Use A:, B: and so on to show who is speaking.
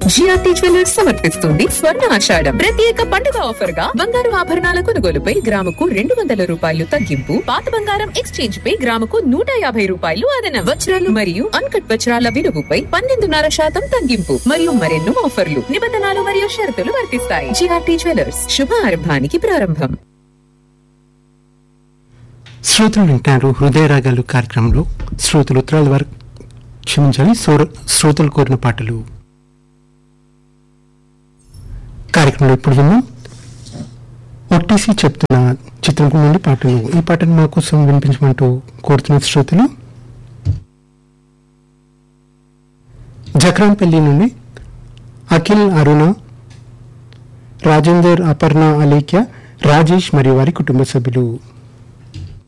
A: GRT jewellers సమర్పిస్తుంది స్వర్ణ ఆషాఢం ప్రత్యేక పండుగ ఆఫర్ గా బంగారు ఆభరణాల కొనుగోలుపై గ్రాముకు రెండు వందల రూపాయలు తగ్గింపు పాత బంగారం ఎక్స్చేంజ్ పై గ్రాముకు నూట యాభై రూపాయలు అదన వజ్రాలు మరియు అన్కట్ వజ్రాల విలువపై పన్నెండున్నర శాతం తగ్గింపు మరియు మరెన్నో ఆఫర్లు నిబంధనలు మరియు షరతులు వర్తిస్తాయి జిఆర్టీ జ్యువెలర్స్ శుభారంభానికి ప్రారంభం
B: శ్రోతలు వింటారు హృదయ రాగాలు కార్యక్రమంలో శ్రోతలు ఉత్తరాల వరకు క్షమించాలి శ్రో- శ్రోతలు కోరిన పాటలు కార్యక్రమంలో ఇప్పుడు విన్నాం ఒట్టిసి చెప్తున్న చిత్రం నుండి పాటను ఈ పాటను మా కోసం వినిపించమంటూ కోరుతున్న శ్రోతలు జక్రాన్పల్లి నుండి అఖిల్ అరుణ రాజేందర్ అపర్ణ అలేఖ్య రాజేష్ మరియు వారి కుటుంబ సభ్యులు